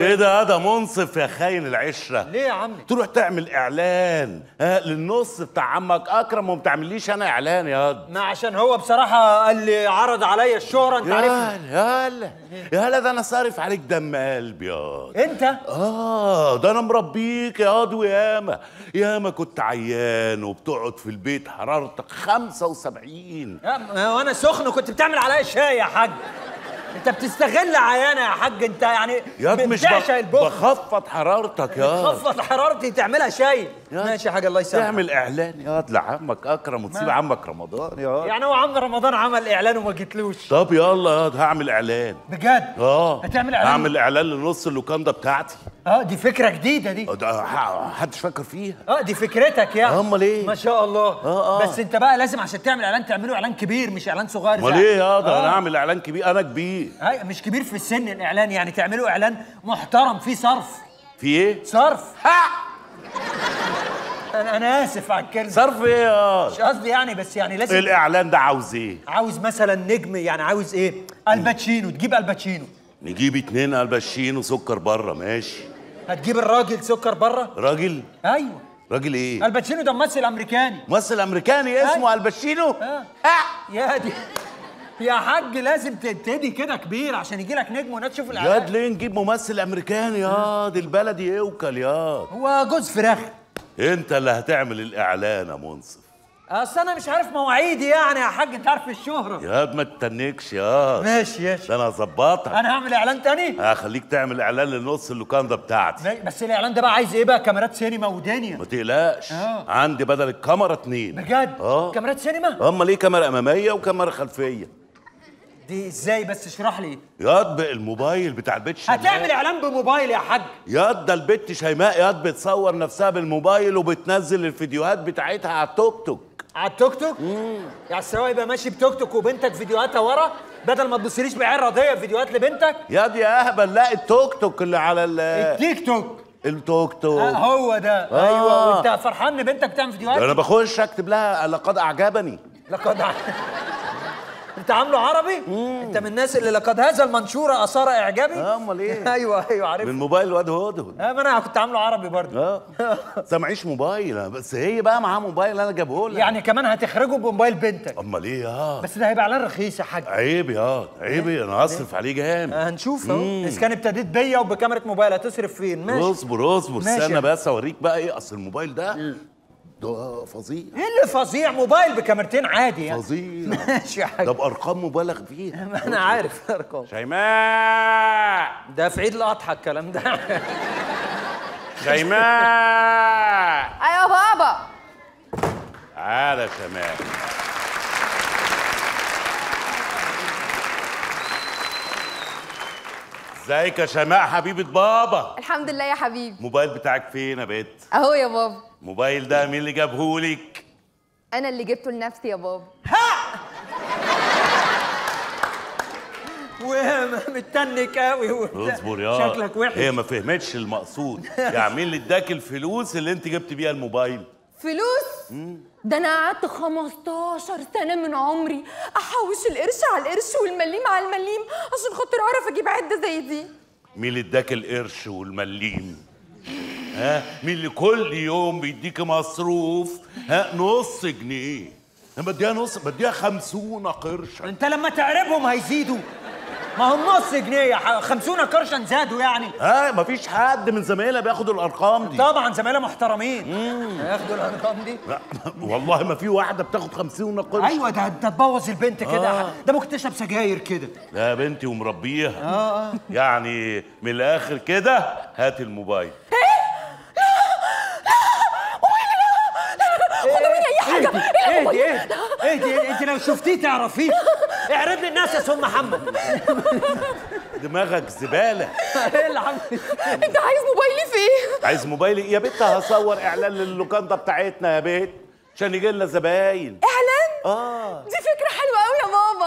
ايه ده ده منصف يا خاين العشره ليه يا عمي تروح تعمل اعلان ها للنص بتاع عمك اكرم وما بتعمليش انا اعلان يا واد ما عشان هو بصراحه قال لي عرض عليا الشهره انت عارفني يا هلا يا هلا ده انا صارف عليك دم قلبي يا واد انت اه ده انا مربيك يا واد وياما ياما كنت عيان وبتقعد في البيت حرارتك 75 يا- وانا سخن وكنت بتعمل عليا شاي يا حاج انت بتستغل عيانه يا حاج انت يعني يا واد مش بتعشق بخ- البخ بخفض حرارتك يا واد. خفض حرارتي تعملها شاي يا ماشي يا حاج الله يسامحك تعمل اعلان يا واد لعمك اكرم وتسيب ما- عمك رمضان يا واد يعني هو عم رمضان عمل اعلان وما جيتلوش طب يلا يا واد هعمل اعلان بجد اه هتعمل إعلان؟ هعمل اعلان لنص اللوكاندا بتاعتي اه دي فكره جديده دي آه، ده ح- محدش فاكر فيها اه دي فكرتك يعني امال ايه ما شاء الله آه، آه. بس انت بقى لازم عشان تعمل اعلان تعمله اعلان كبير مش اعلان صغير امال زي- ايه يا ده آه. انا هعمل اعلان كبير انا كبير هاي مش كبير في السن الاعلان يعني تعملوا اعلان محترم فيه صرف في ايه صرف انا انا اسف على الكلمه صرف ايه يا مش قصدي يعني بس يعني لازم الاعلان ده عاوز ايه عاوز مثلا نجم يعني عاوز ايه الباتشينو تجيب الباتشينو نجيب اتنين الباشين وسكر بره ماشي هتجيب الراجل سكر بره راجل ايوه راجل ايه الباتشينو ده ممثل امريكاني ممثل امريكاني اسمه أي. الباشينو اه يا دي يا حاج لازم تبتدي كده كبير عشان يجي لك نجم والناس تشوف ياد الاعلان ليه نجيب ممثل امريكاني ياد البلدي يوكل ياد هو جوز فراخ انت اللي هتعمل الاعلان يا منصف اصل انا مش عارف مواعيدي يعني يا حاج انت عارف الشهره ياد ما تتنكش ياد ماشي ماشي ده انا هظبطك انا هعمل اعلان تاني هخليك تعمل اعلان لنص اللوكاندا بتاعتي ماشي، بس الاعلان ده بقى عايز ايه بقى كاميرات سينما ودنيا ما تقلقش آه. عندي بدل الكاميرا اتنين بجد اه كاميرات سينما اما ليه كاميرا اماميه وكاميرا خلفيه دي ازاي بس اشرح لي ياد بقى الموبايل بتاع البيت شيماء هتعمل اعلان بموبايل يا حاج ياد ده البت شيماء ياد بتصور نفسها بالموبايل وبتنزل الفيديوهات بتاعتها على التوك توك على التوك توك يعني السواق يبقى ماشي بتوك توك وبنتك فيديوهاتها ورا بدل ما تبصليش بعين راضيه فيديوهات لبنتك ياد يا اهبل لا التوك توك اللي على ال التيك توك التوك توك آه هو ده آه. ايوه وانت فرحان ان بنتك بتعمل فيديوهات انا بخش اكتب لها لقد اعجبني لقد ع- انت عامله عربي انت من الناس اللي لقد هذا المنشور اثار اعجابي آه، امال ايه ايوه ايوه عارف من موبايل واد هدهد اه ما انا كنت عامله عربي برضه اه سامعيش موبايل بس هي بقى معاها موبايل انا جابه لها يعني كمان هتخرجه بموبايل بنتك امال ايه يا بس ده هيبقى اعلان رخيص يا حاج عيب يا عيب انا هصرف عليه جامد آه، هنشوف اهو اذا كان ابتديت بيا وبكاميرا موبايل هتصرف فين ماشي اصبر اصبر ماشي. استنى بس اوريك بقى ايه اصل الموبايل ده ده فظيع ايه اللي فظيع موبايل بكاميرتين عادي يعني فظيع ماشي يا حاج ده بارقام مبالغ فيها ما انا عارف ارقام شيماء ده في عيد الاضحى الكلام ده شيماء ايوه بابا تعالى يا شيماء ازيك يا شيماء حبيبة بابا الحمد لله يا حبيبي الموبايل بتاعك فين يا بت اهو يا بابا الموبايل ده مين اللي جابهولك انا اللي جبته لنفسي يا بابا ومتنك قوي وبتاع. اصبر يا شكلك وحش هي ما فهمتش المقصود يعني مين اللي اداك الفلوس اللي انت جبت بيها الموبايل فلوس ده انا قعدت 15 سنه من عمري احوش القرش على القرش والمليم على المليم عشان خاطر اعرف اجيب عده زي دي مين اللي اداك القرش والمليم ها مين اللي كل يوم بيديك مصروف ها نص جنيه انا بديها نص بديها خمسون قرشا انت لما تعربهم هيزيدوا ما هم نص جنيه يا ح- 50 قرشا زادوا يعني ها مفيش حد من زمايلنا بياخد الارقام دي طبعا زمايلنا محترمين هياخدوا الارقام دي لا، والله ما في واحده بتاخد خمسون قرش ايوه ده انت تبوظ البنت كده آه. ده ممكن تشرب سجاير كده لا يا بنتي ومربيها يعني من الاخر كده هات الموبايل خدوا مني اي حاجه اهدي اهدي اهدي اهدي انت لو شفتيه تعرفيه اعرض لي الناس يا سم محمد دماغك زباله ايه اللي عمل انت عايز موبايلي في ايه عايز موبايلي يا بنت هصور اعلان للوكاندا بتاعتنا يا بنت عشان يجي لنا زباين اعلان اه دي فكره حلوه قوي يا بابا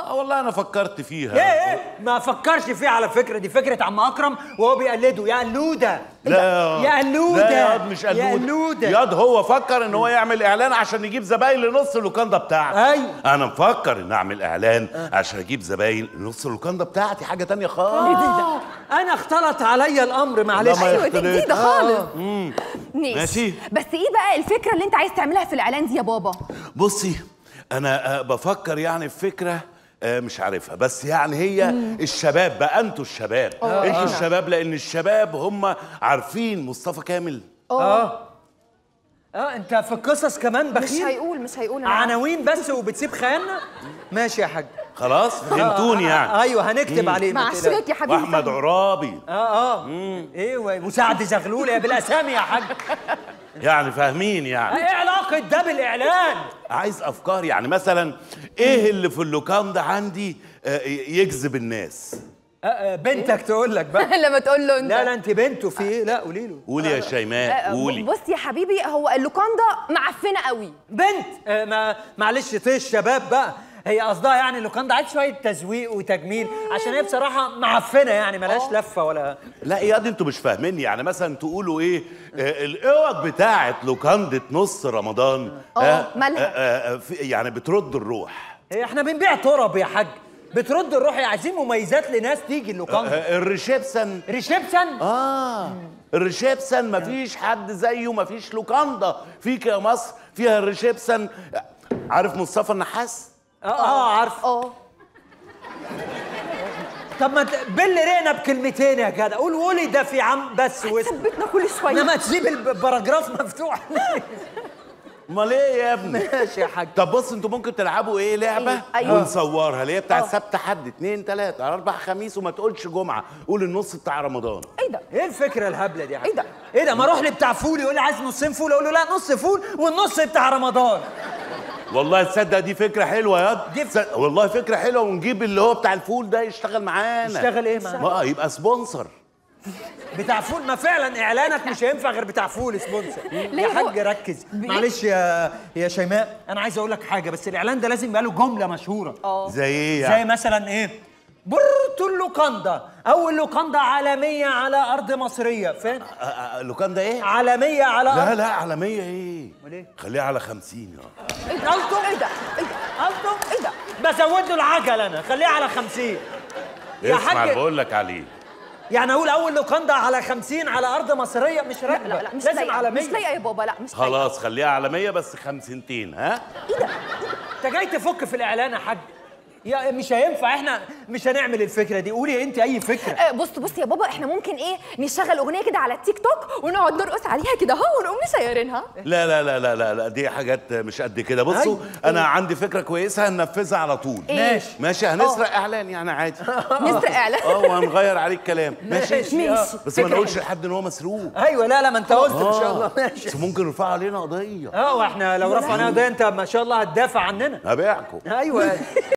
اه والله انا فكرت فيها ايه ايه ما فكرش فيه على فكره دي فكره عم اكرم وهو بيقلده يا قلوده لا يا قلوده لا ياض مش يا قلوده قلوده ياض هو فكر ان هو يعمل اعلان عشان يجيب زباين لنص اللوكاندا بتاعته أيوة. انا مفكر ان اعمل اعلان عشان اجيب زباين لنص اللوكاندا بتاعتي حاجه تانية خالص آه، انا اختلط عليا الامر معلش لا، ما ايوه دي يختلط. جديده خالص ماشي. بس ايه بقى الفكره اللي انت عايز تعملها في الاعلان دي يا بابا بصي انا آه، بفكر يعني في فكره آه، مش عارفها بس يعني هي الشباب بقى انتوا الشباب انتوا الشباب لان الشباب هم عارفين مصطفى كامل اه اه انت في القصص كمان مش بخيل هيقول مش هيقول أنا عارفة. عناوين بس وبتسيب خيالنا ماشي يا حاج خلاص فهمتوني يعني ايوه هنكتب عليه ما مع تقلقش. الشباك يا حبيبي واحمد عرابي اه اه ايه و- وسعد زغلول يا بالاسامي يا حاج يعني فاهمين يعني ايه علاقه ده بالاعلان عايز افكار يعني مثلا ايه اللي في اللوكاندا عندي آه، يجذب الناس آه، آه، بنتك تقول لك بقى لما تقول له انت لا لا انت بنته في ايه لا قولي له قولي يا شيماء آه، قولي بص يا حبيبي هو اللوكاندا معفنه قوي بنت آه، ما معلش طيش شباب بقى هي قصدها يعني اللوكاندا عايز شويه تزويق وتجميل عشان هي بصراحه معفنه يعني ملهاش لفه ولا لا يا دي انتوا مش فاهميني يعني مثلا تقولوا ايه آه، الاوض بتاعت لوكاندا نص رمضان اه، مالها؟ آه، آه، في- يعني بترد الروح هي احنا بنبيع تراب يا حاج بترد الروح يا عايزين مميزات لناس تيجي اللوكاندا آه، الريسبشن ريسبشن اه الريسبشن مفيش حد زيه مفيش لوكاندا فيك يا مصر فيها الريسبشن عارف مصطفى النحاس اه اه عارف اه طب ما ت- بل رينا بكلمتين يا جدع قول قولي ده في عم بس واسم ثبتنا كل شويه انما تسيب الباراجراف مفتوح امال ايه يا ابني ماشي يا حاج طب بص انتوا ممكن تلعبوا ايه لعبه ايه؟ أيوة. ونصورها اللي هي بتاعت اه. سبت حد اتنين تلاته اربع خميس وما تقولش جمعه قول النص بتاع رمضان ايه ده ايه الفكره الهبله دي يا حاج ايه ده؟ ايه ده ما اروح لي بتاع فول يقول لي عايز نصين فول اقول له لا نص فول والنص بتاع رمضان والله تصدق دي فكره حلوه يا دي دي والله فكره حلوه ونجيب اللي هو بتاع الفول ده يشتغل معانا يشتغل ايه معانا؟ ما يبقى سبونسر بتاع فول ما فعلا اعلانك مش هينفع غير بتاع فول سبونسر ليه يا هو- حاج ركز بي- معلش يا يا شيماء انا عايز اقول لك حاجه بس الاعلان ده لازم يبقى له جمله مشهوره اه زي ايه زي يعني مثلا ايه بورتو اللوكاندا اول لوكاندا عالميه على ارض مصريه فين آه، آه، اللوكاندا ايه عالميه على لا ارض لا عالميه ايه امال ايه؟ خليها على خمسين يا ايه ده قصده؟ ايه ده ايه ده قصده ايه ده بزود له العجل انا خليه على 50 يا اسمع اللي حاج بقول لك عليه يعني اقول اول لوكاندا على 50 على ارض مصريه مش لا راكبه لا لا مش لازم لايقه عالميه مش لايقه يا بابا لا مش لايقه خلاص خليها عالميه بس خمسنتين ها انت جاي تفك في الاعلان يا حاج يا مش هينفع احنا مش هنعمل الفكره دي قولي انت اي فكره آه، بص بص يا بابا احنا ممكن ايه نشغل اغنيه كده على التيك توك ونقعد نرقص عليها كده اهو ونقوم نشيرينها لا لا لا لا لا, لا دي حاجات مش قد كده بصوا أيوة. انا عندي فكره كويسه هننفذها على طول إيه؟ ماشي ماشي هنسرق اعلان يعني عادي نسرق اعلان اه وهنغير عليه الكلام ماشي ماشي. ماشي بس ما فكرة نقولش حلوة. لحد ان هو مسروق ايوه لا لا ما انت قلت ان شاء آه. الله ماشي بس ممكن يرفعوا علينا قضيه اه واحنا لو رفعناها قضيه انت ما شاء الله هتدافع عننا هبيعكم ايوه